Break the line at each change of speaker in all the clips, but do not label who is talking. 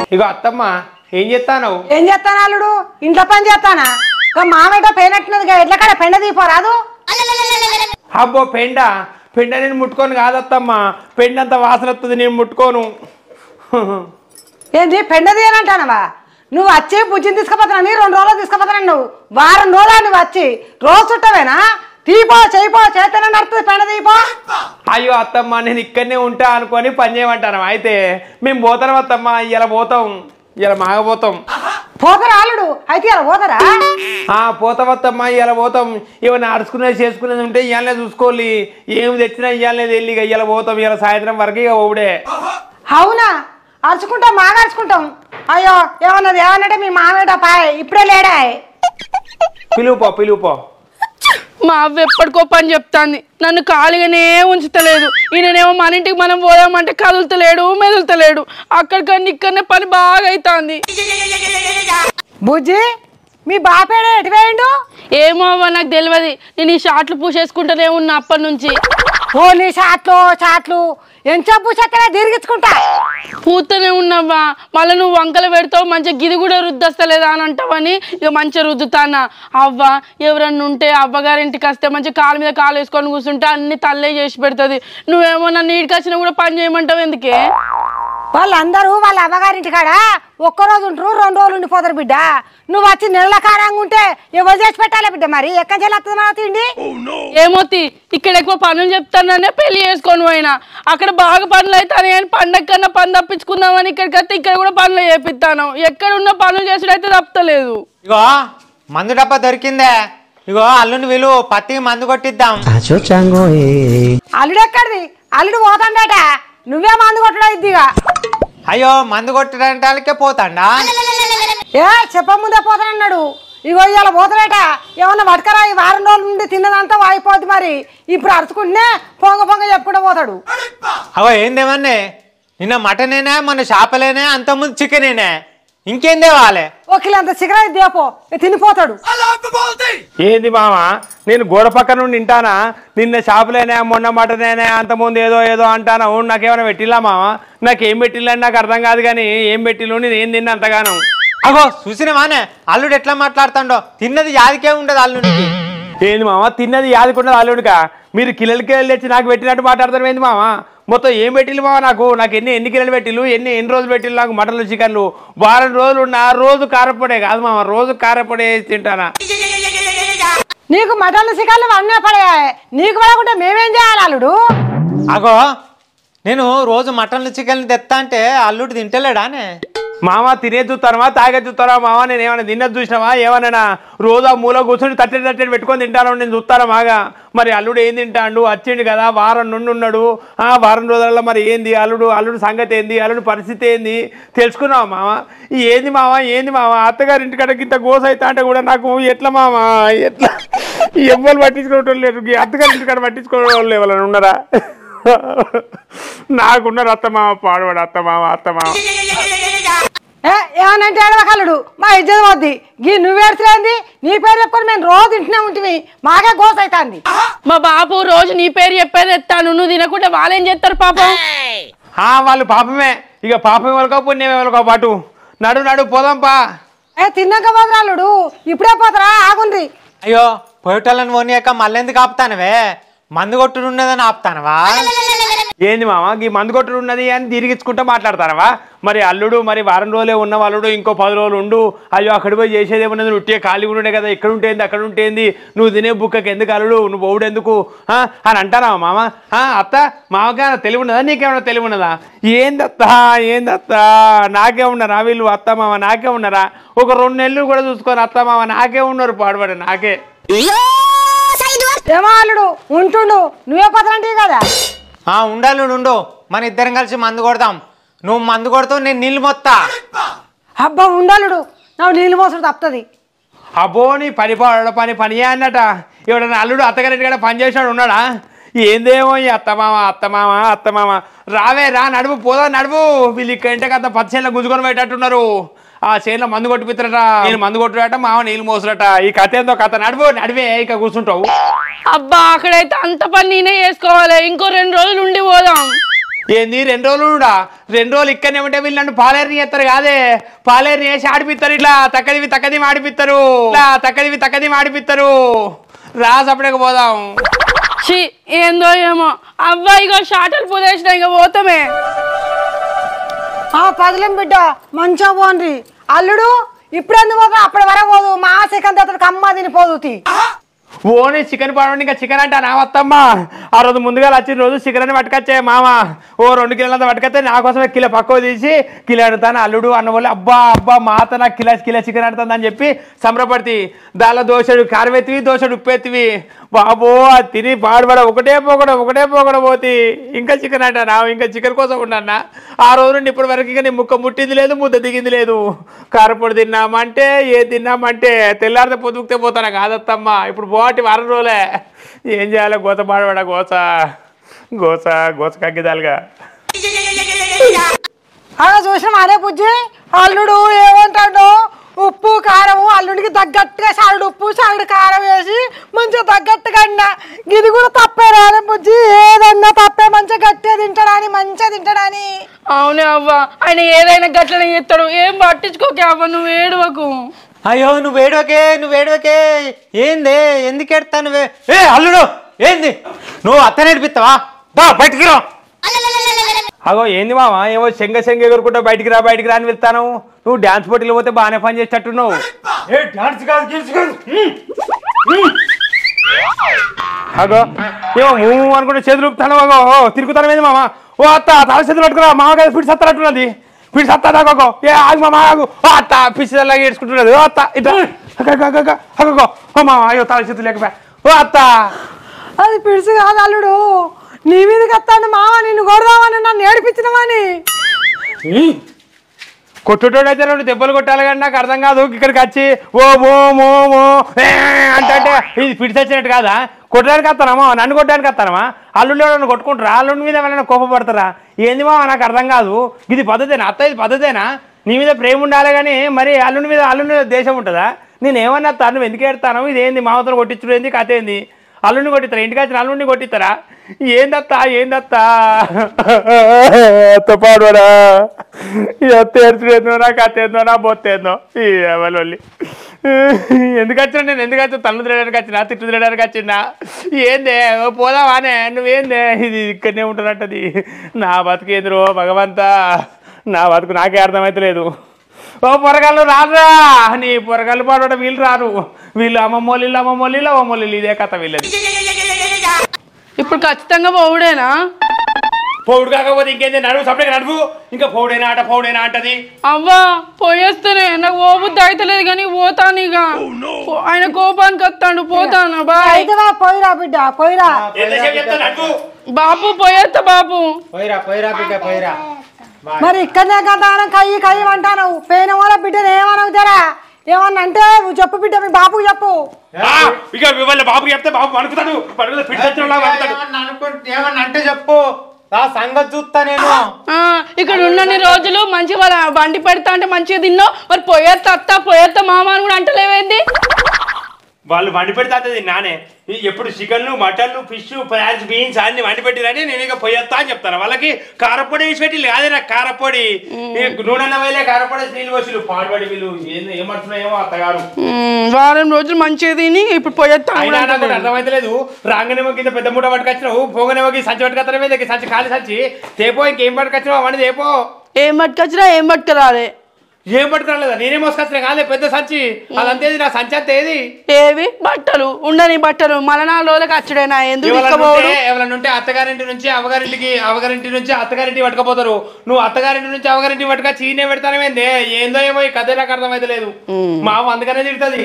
ఇగో అత్తమ్మ ఏం చేస్తాను
ఏం చేస్తాను అల్లుడు ఇంట్లో పని చేస్తానా ఇక మామేట పోయినట్టున్నది ఎట్ల కాడ పెండ తీపోరాదు
అబ్బో పెండ పెండ నేను ముట్టుకోను కాదత్తమ్మ పెండ అంత వాసన వస్తుంది నేను ముట్టుకోను
ఏంది పెండ తీయనంటానవా నువ్వు వచ్చి బుజ్జిని తీసుకుపోతానని రెండు రోజులు తీసుకుపోతాను నువ్వు వారం రోజులు నువ్వు వచ్చి రోజు చుట్టవేనా తీపో చేయిపో చేతనే నడుతుంది పెండ తీపో
అయ్యో అత్తమ్మ నేను ఇక్కడనే ఉంటా అనుకొని పని చేయమంటాను అయితే మేము పోతాం అత్తమ్మ ఇలా పోతాం ఇలా మాగపోతాం
పోతారా అల్లుడు అయితే ఇలా పోతారా
ఆ పోతాం అత్తమ్మ ఇలా పోతాం ఏమైనా అడుచుకునేది చేసుకునేది ఉంటే ఇవాళనే చూసుకోవాలి ఏమి తెచ్చినా ఇవాళనే వెళ్ళి ఇక ఇలా పోతాం ఇలా సాయంత్రం వరకు ఇక ఓడే
అవునా అరుచుకుంటాం మాగా అరుచుకుంటాం అయ్యో ఏమన్నది ఏమన్నట్టే మీ మామేట పాయ్ ఇప్పుడే లేడాయ్
పిలువుపో పిలువుపో
మా అవ్వ ఎప్పటికో పని చెప్తాంది నన్ను ఖాళీగానే ఉంచుతలేదు ఈయనేమో మన ఇంటికి మనం పోదామంటే కదులుతలేడు మెదులుతలేడు అక్కడికన్నా ఇక్కడనే పని బాగా అవుతుంది
బుజ్జి మీ బాపేడే ఎటు వేయండు
ఏమో అవ్వ నాకు తెలియదు నేను ఈ షార్ట్లు పూసేసుకుంటూనే ఉన్నా అప్పటి నుంచి
ఓన్లీ చాట్లు చాట్లు ఎంత పూసెక్కడే తిరిగించుకుంటా
పూతనే ఉన్నవ్వా మళ్ళీ నువ్వు వంకలు పెడతావు మంచిగా గిది కూడా రుద్దస్తలేదా అని అంటావని ఇక మంచిగా రుద్దుతానా అవ్వ ఎవరన్నా ఉంటే అవ్వగారింటికి వస్తే మంచిగా కాలు మీద కాలు వేసుకొని కూర్చుంటే అన్ని తల్లే చేసి పెడుతుంది నువ్వేమో నన్ను నీటికి వచ్చినా కూడా పని చేయమంటావు ఎందుకే
వాళ్ళందరూ వాళ్ళ అవ్వగారింటి కాడ ఒక్క రోజు ఉంటారు రెండు రోజులు ఉండిపోతారు బిడ్డ నువ్వు వచ్చి నెలల కారంగా ఉంటే ఎవరు చేసి పెట్టాలి బిడ్డ మరి ఎక్కడి నుంచి వస్తుంది మన తిండి
ఏమోతి ఇక్కడ ఎక్కువ పనులు చెప్తాననే పెళ్లి చేసుకొని పోయినా అక్కడ బాగా పనులు అవుతాయి అని పండగ కన్నా పని తప్పించుకుందామని ఇక్కడికి వస్తే ఇక్కడ కూడా పనులు చేపిస్తాను ఎక్కడ ఉన్న పనులు చేసుడైతే తప్పలేదు
ఇగో మందు డబ్బా దొరికిందే ఇగో అల్లుని విలు పత్తికి మందు కొట్టిద్దాం
అల్లుడు ఎక్కడిది అల్లుడు పోతాడట నువ్వే మందు కొట్టడం ఇద్దిగా
అయ్యో మందు కొట్టడానికి పోతాండా
ఏ చెప్ప ముందే పోతానన్నాడు ఇగో ఇవాళ పోతాడట ఏమన్నా పట్టుకరా ఈ వారం రోజుల నుండి తిన్నదంతా వాయిపోద్ది మరి ఇప్పుడు అరుచుకుంటేనే పొంగ పొంగ చెప్పుకుంటూ పోతాడు
అగో ఏందేమన్నే నిన్న మటనేనా మన చేపలేనే అంతకుముందు చికెనేనే ఇంకేం తేవాలి
ఒక కిలో అంత సిగరెట్ దేపో ఇక తినిపోతాడు
ఏంది మామ నేను గోడ పక్క నుండి వింటానా నిన్న షాపులేనా మొన్న మటనేనా అంతకుముందు ఏదో ఏదో అంటాను నాకేమైనా పెట్టిల్లా మామ నాకేం పెట్టిల్లని నాకు అర్థం కాదు కానీ ఏం పెట్టిల్లు నేను ఏం తిన్నా అంతగానం
అగో చూసినవానే అల్లుడు ఎట్లా మాట్లాడుతాడో తిన్నది యాదికే ఉండదు అల్లుడికి
ఏంది మామ తిన్నది యాదకుండా అల్లుడుక మీరు కిలోల కిలోలు తెచ్చి నాకు పెట్టినట్టు మాట్లాడతారు ఏంది మామ మొత్తం ఏం పెట్టిల్లు మామ నాకు నాకు ఎన్ని ఎన్ని కిలోలు పెట్టిల్లు ఎన్ని ఎన్ని రోజులు పెట్టిల్లు నాకు మటన్లు చికెన్లు వారం రోజులు ఉన్నా రోజు కారపొడే కాదు మామ రోజు కారపొడే వేసి తింటానా
నీకు మటన్లు సిగర్లు అన్నీ పడేయాయి నీకు పడకుండా మేమేం చేయాలి అల్లుడు
అగో నేను రోజు మటన్లు చికెన్లు తెత్తా అంటే అల్లుడు తింటలేడానే
మామ తినే చూస్తానమా తాగే చూస్తారా మామ నేను ఏమైనా తిన్నది చూసినావా ఏమన్నా రోజు ఆ మూల కూర్చొని తట్టెడు తట్టెడు పెట్టుకొని తింటాను నేను చూస్తారా మాగా మరి అల్లుడు ఏం తింటాడు వచ్చిండు కదా వారం నుండి ఉన్నాడు ఆ వారం రోజులలో మరి ఏంది అల్లుడు అల్లుడు సంగతి ఏంది అల్లుడు పరిస్థితి ఏంది తెలుసుకున్నావా మామ ఈ ఏంది మామ ఏంది మామ అత్తగారి ఇంటికాడ ఇంత గోస అవుతా అంటే కూడా నాకు ఎట్లా మామ ఎట్లా ఎవ్వరు పట్టించుకోవటం లేదు ఈ అత్తగారి ఇంటికాడ పట్టించుకోవడం ఎవరైనా ఉన్నారా నాకున్నారు అత్తమామ పాడవాడు అత్తమామ అత్తమామ
ఏ ఏమనంటే ఏడవకల్లుడు మా ఇజ్జత పోద్ది గీ నువ్వు ఏడ్చలేంది నీ పేరు చెప్పుకొని మేము రోజు తింటూనే ఉంటుంది మాకే గోస అవుతుంది
మా బాపు రోజు నీ పేరు చెప్పేది ఎత్తాను నువ్వు తినకుంటే వాళ్ళేం చేస్తారు పాపం
ఆ, వాళ్ళు పాపమే ఇక పాపం ఎవరికో పుణ్యం ఎవరికో పాటు నడు నడు పోదాం పా
ఏ తిన్నాక పోతురాలుడు ఇప్పుడే పోతారా ఆగుండ్రి
అయ్యో పోయేటోళ్ళని పోనీయక మళ్ళెందుకు ఆపుతానవే మందు కొట్టుడు ఉన్నదని ఆపుతానవా
ఏంది మామ ఈ మందు కొట్టుడు ఉన్నది అని తిరిగించుకుంటూ మాట్లాడతారవా మరి అల్లుడు మరి వారం రోజులే ఉన్న వాళ్ళుడు ఇంకో పది రోజులు ఉండు అయ్యో అక్కడ పోయి చేసేది ఏమన్నది ఉట్టే ఖాళీ ఉండే కదా ఇక్కడ ఉంటేంది అక్కడ ఉంటేంది నువ్వు తినే బుక్కకి ఎందుకు అల్లుడు నువ్వు పోవుడు ఎందుకు ఆ, అని అంటారా మామ ఆ, అత్త మామకేమైనా తెలివి ఉన్నదా నీకేమైనా తెలివి ఉన్నదా ఏందత్త ఏందత్త నాకే ఉన్నారా వీళ్ళు అత్త మామ నాకే ఉన్నారా ఒక రెండు నెలలు కూడా చూసుకొని అత్త మామ నాకే ఉన్నారు పాడుపడి నాకే
ఏమో అల్లుడు ఉంటుండు నువ్వే పోతానంటే కదా
ఆ ఉండాలి ఉండు మన ఇద్దరం కలిసి మందు కొడదాం నువ్వు మందు కొడతావు నేను నీళ్ళు మొత్తా
అబ్బా ఉండాలుడు నాకు నీళ్ళు మోసడు తప్పుతుంది
అబ్బో నీ పని పాడ పని పని అన్నట ఎవడన్నా అల్లుడు అత్తగారింటి కూడా పని చేసినాడు ఉన్నాడా ఏందేమో ఈ అత్తమామ అత్తమామ అత్తమామ రావే రా నడుపు పోదా నడుపు వీళ్ళు ఇక్కడ ఇంటే కదా పది చేనులో గుంజుకొని పోయేటట్టున్నారు ఆ చేనులో మందు కొట్టిపిస్తారట నేను మందు కొట్టుడట మామ నీళ్ళు మోసుడట ఈ కథ ఏందో కథ నడుపు నడివే ఇక కూర్చుంటావు
అబ్బా అక్కడైతే అంత పని నేనే చేసుకోవాలి ఇంకో రెండు రోజులు ఉండి పోదాం
ఏంది రెండు రోజులు కూడా రెండు రోజులు ఇక్కడనే ఉంటే వీళ్ళు నన్ను పాలేరుని చేస్తారు కాదే పాలేరుని వేసి ఆడిపిస్తారు ఇట్లా తక్కదివి తక్కదివి ఆడిపిస్తారు ఇట్లా తక్కదివి తక్కదివి ఆడిపిస్తారు రా సపడక పోదాం
ఛీ ఏందో ఏమో అవ్వాయిగో షాటలు పుదేసిన ఇక పోతామే
ఆ పదిలం బిడ్డ మంచిగా పోండి అల్లుడు ఇప్పుడు ఎందుకు పోతా అప్పటి వరకు పోదు మా సెకండ్ అతడికి అమ్మ తినిపోదు తీ.
ఓనే చికెన్ పడవండి ఇంకా చికెన్ అంటే నా వత్తమ్మ ఆ రోజు ముందుగా వచ్చిన రోజు చికెన్ అని పట్టుకొచ్చే మామ ఓ రెండు కిలోలంత పట్టుకొస్తే నా కోసమే కిలో పక్కకు తీసి కిలో అడుగుతాను అల్లుడు అన్న వాళ్ళు అబ్బా అబ్బా మాత నాకు కిలో కిలో చికెన్ ఆడుతుంది అని చెప్పి సంబరపడితే దానిలో దోశడు కారం ఎత్తివి దోశడు ఉప్పు ఎత్తివి బాబో అది తిని పాడుపడ ఒకటే పోకడ ఒకటే పోకడ పోతి ఇంకా చికెన్ అంటానా ఇంకా చికెన్ కోసం ఉండన్నా ఆ రోజు నుండి ఇప్పటి వరకు ఇంకా నీ ముక్క ముట్టింది లేదు ముద్ద దిగింది లేదు కారపొడి తిన్నామంటే ఏ తిన్నామంటే తెల్లారితే పొద్దుకుతే పోతాను కాదత్తమ్మ ఇప్పుడు పోటీ వారం రోజులే ఏం చేయాలి గోత పాడబడ గోస గోస గోస కగ్గిదాలుగా
అలా చూసిన అరే బుజ్జి అల్లుడు ఏమంటాడు ఉప్పు కారం అల్లుడికి తగ్గట్టుగా సారుడు ఉప్పు సారుడు కారం వేసి మంచిగా తగ్గట్టుగా అన్న ఇది కూడా తప్పే రాలే బుజ్జి ఏదన్నా తప్పే మంచిగా గట్టిగా తింటాడని మంచిగా తింటాడని
అవునే అవ్వ ఆయన ఏదైనా గట్లనే చేస్తాడు ఏం పట్టించుకోకే అవ్వ నువ్వు ఏడవకు
అయ్యో నువ్వు ఏడవకే నువ్వు ఏడవకే ఏంది ఎందుకు ఎడతా నువ్వే ఏ అల్లుడు ఏంది నువ్వు అత్త నేర్పిస్తావా దా బయటికి రా
అగో ఏంది మామ ఏమో శంగ శంగ ఎగురుకుంటా బయటికి రా బయటికి రా అని వెళ్తాను నువ్వు డ్యాన్స్ పోటీలు పోతే బాగానే పని చేసేటట్టున్నావు
ఏ డాన్స్ కాదు గీన్స్ కాదు
అగో ఏమో మూవ్ అనుకుంటే చేతులు ఊపుతాను అగో ఓ, తిరుగుతాను ఏంది మామ ఓ అత్త తల చేతులు పట్టుకురా మామ కదా పిడి సత్తనట్టున్నది పిడి సత్తా అగో ఏ ఆగు మామ ఆగు ఓ అత్త పిచ్చిలాగా ఏడ్చుకుంటున్నది ఓ అత్త ఇట్లా అగో ఓ మామ అయ్యో తల చేతులు లేకపోయా ఓ అత్త
అది పిడిసి కాదు అల్లుడు నీ మీదకి వస్తాడు మామ నిన్ను కొడదామని నన్ను ఏడిపించినవని
కొట్టుటోడు అయితే రెండు దెబ్బలు కొట్టాలి కానీ నాకు అర్థం కాదు ఇక్కడికి వచ్చి ఓ మో మో మో ఏ అంటే అంటే ఇది పిడిచి వచ్చినట్టు కాదా కొట్టడానికి వస్తానమ్మా నన్ను కొట్టడానికి వస్తానమ్మా అల్లుళ్ళు ఎవరైనా కొట్టుకుంటారా అల్లుడి మీద ఎవరైనా కోపపడతారా ఏంది మా నాకు అర్థం కాదు ఇది పద్ధతేనా అత్త ఇది పద్ధతేనా నీ మీద ప్రేమ ఉండాలి కానీ మరి అల్లుడి మీద అల్లుడి మీద దేశం ఉంటుందా నేను ఏమన్నా అత్త నువ్వు ఎందుకు ఏడతాను ఇది ఏంది మామతో కొట్టించుడు ఏంది కథ ఏంది అల్లుడిని కొట్టిస్తారా ఇంటికి వచ్చిన అల్లుడిని కొట్టిస్తారా ఏందత్తా ఏందత్తా అత్త పాడవరా ఈ అత్త ఏడ్చుడేందో నాకు అత్త ఏందో నా బొత్తేందో ఈ ఎవరి ఎందుకు వచ్చినా నేను ఎందుకు వచ్చిన తల్లు తిరగడానికి వచ్చినా తిట్టు తిరగడానికి వచ్చినా ఏందే ఓ పోదావానే నువ్వేందే ఇది ఇక్కడనే ఉంటున్నట్టది నా బతుకేంద్రో భగవంతా నా బతుకు నాకే అర్థమైతలేదు ఓ పొరగాళ్ళు రారా నీ పొరగాళ్ళు పాడవడం వీళ్ళు రారు వీళ్ళు అమ్మమ్మోళ్ళు వీళ్ళు అమ్మమ్మోళ్ళు వీళ్ళు అమ్మమ్మోళ్ళు వీళ్ళు ఇదే కథ వీళ్ళది
ఇప్పుడు ఖచ్చితంగా పోవుడేనా
పౌడు కాకపోతే ఇంకేంది నడువు సపరేట్ నడువు ఇంకా పౌడైనా ఆట పౌడైనా అంటది
అవ్వా పోయేస్తేనే నాకు పోబుద్ది అయితలేదు కానీ పోతాను ఇక పో- ఆయన కోపానికి వస్తాడు పోతాను బాయ్
అయితే వా, పోయిరా బిడ్డ పోయిరా
ఎంతసేపు చెప్తా నడువు
బాబు పోయేస్తా బాబు
పోయిరా పోయిరా బిడ్డ పోయిరా
మరి ఇక్కడనే గంతానం కయ్యి కయ్యి అంటాను పేన వాళ్ళ బిడ్డను ఏమనవు జరా ఏమన్నా అంటే నువ్వు చెప్పు బిడ్డ మీ బాబుకు చెప్పు
ఆ, ఇక వాళ్ళ బాబుకి చెప్తే బాబు పడుకుతాడు పడుకుతా పిడిచొచ్చినలా పడుకుతాడు
ఏమన్నా అనుకుంటే ఏమన్నా అంటే చెప్పు నా సంగతి చూస్తా నేను
ఆ, ఇక్కడ ఉన్నన్ని రోజులు మంచిగా వాళ్ళ బండి పెడతా అంటే మంచిగా తిన్నావు మరి పోయేస్తా అత్త పోయేస్తా మామ అని కూడా అంటలేవేంది
వాళ్ళు వండి పెడితే అంతది నానే ఈ ఎప్పుడు చికెన్లు మటన్లు ఫిష్ ఫ్రాన్స్ బీన్స్ అన్ని వండి పెట్టిరని నేను ఇక పోయేస్తా అని చెప్తాను వాళ్ళకి కారపొడి వేసి పెట్టి అదే నాకు కారపొడి ఈ నూనె వేలే కారపొడి వేసి నీళ్ళు వచ్చి పాడుపడి వీళ్ళు ఏంది ఏమంటున్నాయేమో అత్తగారు
ఉమ్, వారం రోజులు మంచిగా తిని ఇప్పుడు పోయేస్తా అని
అయినా
కూడా
నాకు
అంటలేవు.
అర్థమైతలేదు రాగానేమో కింద పెద్ద మూట పట్టుకొచ్చినావు పోగానేమో ఈ సంచి పట్టుకొస్తానే మీద ఈ సంచి ఖాళీ సంచి తేపో ఇంకేం పట్టుకొచ్చినావు అవన్నీ తేపో
ఏం పట్టుకొచ్చినా ఏం పట్టుకురాలే
ఏం పట్టుకురాలేదా నేనే మోసుకొచ్చినా కాదే పెద్ద సంచి అదంతేది నా సంచి అంత ఏది
ఏవి బట్టలు ఉండని బట్టలు మళ్ళా నాలుగు రోజులకు వచ్చుడేనా ఎందుకు
ఎవరన్నా
తీసుకుపోవడు
ఉంటే- ఎవరన్నా ఉంటే అత్తగారింటి నుంచి అవగారింటికి అవగారింటి నుంచి అత్తగారింటి పట్టుకపోతారు నువ్వు అత్తగారింటి నుంచి అవగారింటి పట్టుక చీనే పెడతానేమేందే ఏందో ఏమో ఈ కథ నాకు అర్థమైతే లేదు మా అమ్మ అందుకనే తిడుతుంది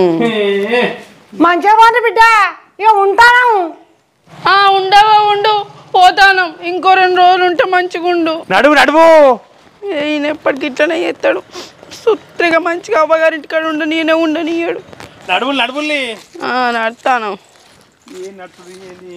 మంచిగా పోండి బిడ్డ ఇక ఉంటాను
ఆ ఉండవా ఉండు పోతాను ఇంకో రెండు రోజులు ఉంటే మంచిగా ఉండు
నడువు నడువు
ఈయన ఎప్పటికి ఇట్లనే చేస్తాడు సుత్రిగా మంచిగా అవ్వగారింటి కాడ ఉండ నేనే ఉండనియడు
నడువులు నడువుల్ని
ఆ, నడతాను
ఏం నడుతుంది ఏంది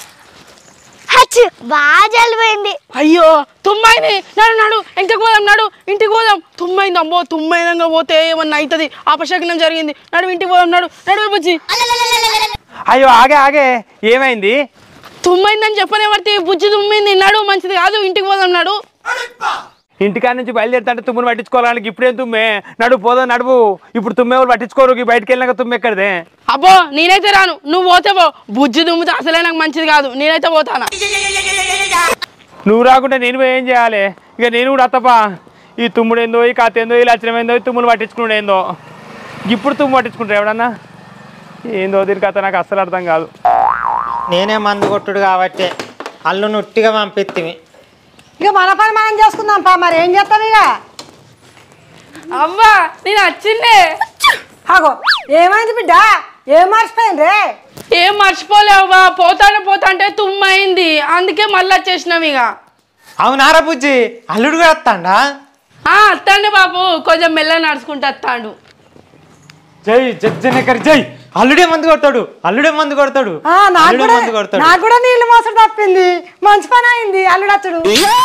హచ్ బాగా జలిపోయింది
అయ్యో తుమ్మైంది నడు నడు ఇంటికి పోదాం నడు ఇంటికి పోదాం తుమ్మైంది అమ్మో తుమ్మైనంగా పోతే ఏమన్నా అవుతుంది అపశకనం జరిగింది నడు ఇంటికి పోదాం నడు నడు బుజ్జి
అయ్యో ఆగే ఆగే ఏమైంది
తుమ్మైందని చెప్పనే పడితే బుజ్జి తుమ్మింది నడు మంచిది కాదు ఇంటికి పోదాం నడు
ఇంటికాడ నుంచి బయలుదేరుతుంటే తుమ్మును పట్టించుకోవడానికి ఇప్పుడేం తుమ్మే నడు పోదా నడువు ఇప్పుడు తుమ్మే వాళ్ళు పట్టించుకోరు ఈ బయటికి వెళ్ళినాక తుమ్మె ఎక్కడిదే
అబ్బో నేనైతే రాను నువ్వు పోతే పో బుజ్జి తుమ్మితే అసలే నాకు మంచిది కాదు నేనైతే పోతానా
నువ్వు రాకుంటే నేను పోయి ఏం చేయాలి ఇక నేను కూడా అత్తపా ఈ తుమ్ముడు ఏందో ఈ కాత ఏందో ఈ లక్షణం ఏందో ఈ తుమ్మును పట్టించుకున్నాడు ఏందో ఇప్పుడు తుమ్ము పట్టించుకుంటారు ఎవడన్నా ఏందో దీని కథ నాకు అస్సలు అర్థం కాదు
నేనే మందు కొట్టుడు కాబట్టి అల్లు నుట్టిగా పంపిత్తివి
ఇక మన పని మనం చేసుకుందాం పా మరి ఏం చేస్తాం ఇక
అవ్వా నేను వచ్చిండే
ఆగో ఏమైంది బిడ్డ ఏం మర్చిపోయింది రే
ఏం మర్చిపోలేవా పోతానే పోతాంటే తుమ్మైంది అందుకే మళ్ళీ వచ్చేసినాం ఇక
అవునారా బుజ్జి అల్లుడు కూడా వస్తాడా
ఆ, అత్తండి బాబు కొంచెం మెల్ల నడుచుకుంటూ వస్తాడు
జై జజ్జనకర్ జై అల్లుడే మందు కొడతాడు అల్లుడే మందు కొడతాడు
ఆ, నాకు
అల్లుడే
కూడా
మందు కొడతాడు
నాకు కూడా నీళ్ళు మోసడు తప్పింది మంచి పని అయింది అల్లుడచ్చుడు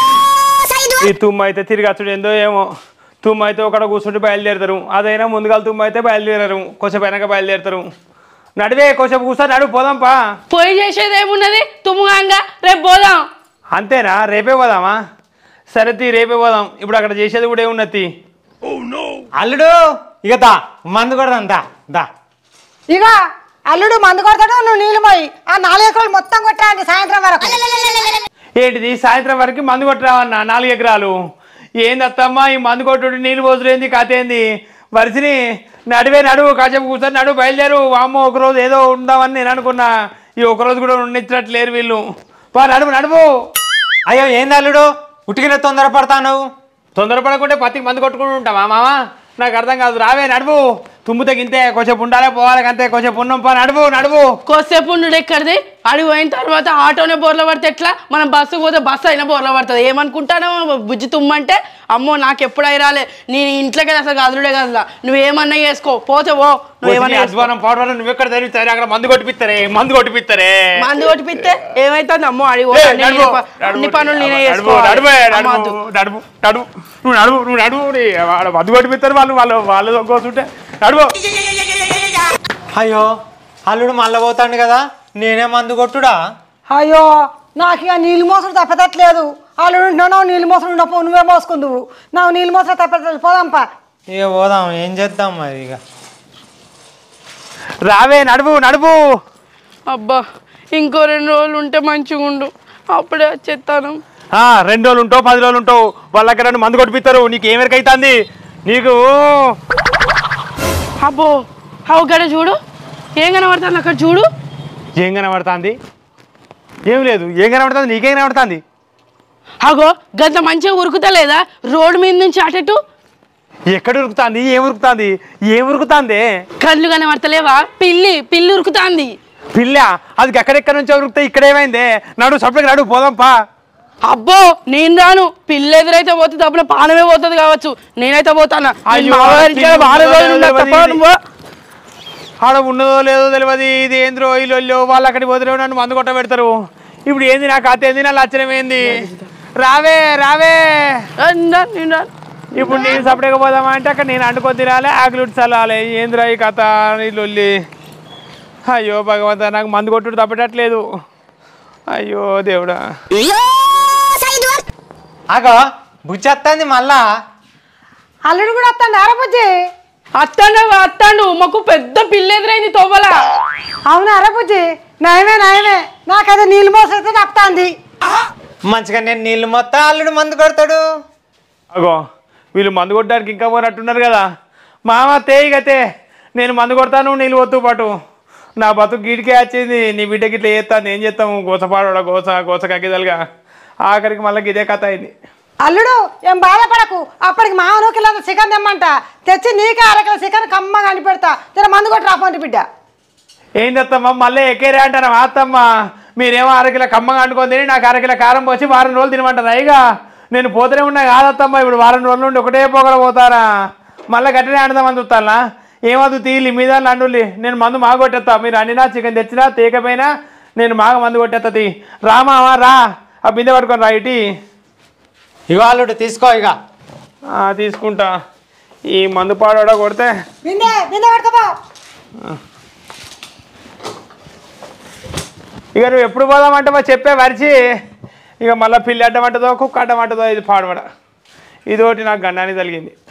ఈ తుమ్ము అయితే తిరిగి వచ్చుడు ఏందో ఏమో తుమ్ము అయితే ఒకడ కూర్చుంటే బయలుదేరుతారు అదైనా ముందుగా తుమ్ము అయితే బయలుదేరారు కొంచెం వెనక బయలుదేరుతారు నడివే కొంచెం కూర్చొని నడువు పోదాంపా
పోయి చేసేది ఏమున్నది తుమ్ముగాంగా రేపు పోదాం
అంతేనా రేపే పోదామా సరే తీ రేపే పోదాం ఇప్పుడు అక్కడ చేసేది కూడా ఏమున్నది
అల్లుడు ఇక దా మందు కొడదాం దా దా
ఇక అల్లుడు మందు కొడతాడు నువ్వు నీళ్ళు పోయి ఆ నాలుగు ఎకరాలు మొత్తం కొట్టాలి సాయంత్రం వరకు
ఏంటిది సాయంత్రం వరకు మందు కొట్టరావన్నా నాలుగు ఎకరాలు ఏంది అత్తమ్మా ఈ మందు కొట్టుడు నీళ్ళు పోసుడు ఏంది కథ ఏంది వరిసిని నడివే నడువు కాసేపు కూర్చొని నడువు బయలుదేరు వామ్మో ఒకరోజు ఏదో ఉందామని నేను అనుకున్నా ఈ ఒకరోజు కూడా ఉండిచ్చినట్టు లేరు వీళ్ళు వా నడువు నడువు
అయ్యో ఏంది అల్లుడు ఉట్టికిన తొందర పడతాను
తొందరపడకుంటే పత్తికి మందు కొట్టుకుంటూ ఉంటామా మామ నాకు అర్థం కాదు రావే నడువు తుమ్ము తగ్గింతే కొంచెం ఉండాలి పోవాలి అంతే కొంచెం ఉన్నాం పా నడువు నడువు
కొద్దిసేపు ఉండు ఎక్కడిది అడిగి పోయిన తర్వాత ఆటోనే బోర్ల పడితే ఎట్లా మనం బస్సుకు పోతే బస్సు అయినా బోర్ల పడుతుంది ఏమనుకుంటానో బుజ్జి తుమ్మంటే అమ్మో నాకు ఎప్పుడు రాలే నీ ఇంట్లోకి అసలు గదులుడే గదులా నువ్వేమన్నా చేసుకో పోతే ఓ నువ్వేమన్నా చేసుకో.
అధ్వానం పాడవారం నువ్వు ఎక్కడ తెలివిస్తారే అక్కడ మందు కొట్టిపిస్తారే మందు కొట్టిపిస్తారే
మంది కొట్టిపిస్తే ఏమైతుంది అమ్మో అడిగి
ఏ,
పోతా, అన్ని
నడువు,
ప- అన్ని
నడువు,
పనులు నేనే
నడువు,
చేసుకోవాలి
నడువే,
అమ్మ
నడువు,
వద్దు.
నడువు, నడువు, నువ్వు నడువు నువ్వు నడువు నీ వాడు మందు కొట్టిపిస్తారు వాళ్ళు వాళ్ళు వాళ్ళు కోసుంటే నడువు
అయ్యో అల్లుడు మళ్ళీ పోతాడు కదా నేనే మందు కొట్టుడా
అయ్యో నాకు ఇక నీళ్ళు మోసడు తప్పదట్లేదు అల్లుడు ఉంటున్నావు నీళ్ళు మోసడు ఉండవు నువ్వే మోసుకుందువు నాకు నీళ్ళు మోసడు తప్పదు పోదాంపా
ఇక పోదాం ఏం చేద్దాం మరి ఇక
రావే నడువు నడువు
అబ్బా ఇంకో రెండు రోజులు ఉంటే మంచిగా ఉండు అప్పుడే వచ్చేస్తాను
ఆ, రెండు రోజులు ఉంటావు పది రోజులు ఉంటావు వాళ్ళ దగ్గర నన్ను మందు కొట్టిపిస్తారు నీకు ఏం అవుతుంది నీకు
అబ్బో అక్కడ చూడు ఏం కనబడుతుంది అక్కడ చూడు
ఏం కనబడుతుంది ఏం లేదు ఏం కనబడుతుంది నీకేం కనబడుతుంది
అగో గంత మంచిగా ఉరుకుతలేదా రోడ్డు మీద నుంచి అటెటు
ఎక్కడ ఉరుకుతుంది ఏం ఉరుకుతుంది ఏం ఉరుకుతుంది
కళ్ళు కనబడతలేవా పిల్లి పిల్లి ఉరుకుతాంది
పిల్ల అది ఎక్కడెక్కడ నుంచి ఉరుకుతాయి ఇక్కడ ఏమైంది నడు సపరేట్ నడు పోదాంపా
అబ్బో నేను రాను పిల్ల ఎదురైతే పోతే తప్పున పానమే పోతుంది కావచ్చు నేనైతే పోతానా నేను
అయ్యో,
మా వారి ఇంటికాడ
పిల్లి
వారం రోజులు
ఉన్నదో
ఉన్నా తప్ప
తెలియదు.
నువ్వు.
ఆడ ఉన్నదో లేదో తెలియదు ఇది ఏంద్రో ఇల్లు వాళ్ళు అక్కడికి పోతే నన్ను మందు కొట్ట పెడతారు ఇప్పుడు ఏంది నా కథ ఏంది నా లక్షణం ఏంది రావే రావే
ఆ, నేను రాను, నేను రాను.
ఇప్పుడు నేను సపరేట్గా పోదామా అంటే అక్కడ నేను అండుకొని తినాలి ఆకులు చల్లాలి ఏందిరా ఈ కథ ఈ లొల్లి అయ్యో భగవంత నాకు మందు కొట్టుడు తప్పటట్లేదు అయ్యో దేవుడా
ఆగో బుజ్జి వస్తుంది మళ్ళా
అల్లుడు కూడా వస్తాడు అరబుజ్జి
అత్తాండు అత్తాండు మాకు పెద్ద పిల్ల ఎదురైంది తవ్వల
అవును అరబుజ్జి నయమే నయమే నాకైతే నీళ్ళు మోసైతే తప్పుతాంది
మంచిగా నేను నీళ్ళు మొత్తం అల్లుడు మందు కొడతాడు
అగో వీళ్ళు మందు కొట్టడానికి ఇంకా పోనట్టున్నారు కదా మామ తేయిగతే నేను మందు కొడతాను నీళ్ళు వద్దు పాటు నా బతుకు గీడికే వచ్చింది నీ బిడ్డకి ఇట్లా చేస్తాను ఏం చేస్తాము గోసపాడోడ గోస గోస కగ్గిదలుగా ఆఖరికి మళ్ళీ ఇదే కథ అయింది
అల్లుడు ఏం బాధపడకు అప్పటికి మామను కిలో చికెన్ తెమ్మంట తెచ్చి నీకే అరకిల చికెన్ కమ్మగా అని పెడతా తిన మందు కొట్టి రాపోండి బిడ్డ
ఏం తెస్తామ్మా మళ్ళీ ఎక్కేరే అంటారా అత్తమ్మ మీరేమో అరకిల కమ్మగా అంటుకొని తిని నాకు అరకిల కారం పోసి వారం రోజులు తినమంటారు అయ్యగా నేను పోతూనే ఉన్నా కాదత్తమ్మ ఇప్పుడు వారం రోజుల నుండి ఒకటే పొగల పోతారా మళ్ళీ గట్టినే ఆడదామని చూస్తానా ఏమదు తీలి మీద నండులి నేను మందు మాగ కొట్టేస్తా మీరు అన్నినా చికెన్ తెచ్చినా తేకపోయినా నేను మాగ మందు కొట్టేస్తా తీ రామావా రా ఆ బిందె పట్టుకొని రా ఇటీ
ఇగో అల్లుడు తీసుకో ఇక
ఆ, తీసుకుంటా ఈ మందు పాడోడ కొడితే
బిందె బిందె పట్టుకోపో
ఇక నువ్వు ఎప్పుడు పోదామంటావో చెప్పే వరిచి ఇక మళ్ళీ పిల్లి అడ్డమంటదో కుక్క అడ్డమంటదో ఇది పాడబడ ఇది ఒకటి నాకు గండానికి తగిలింది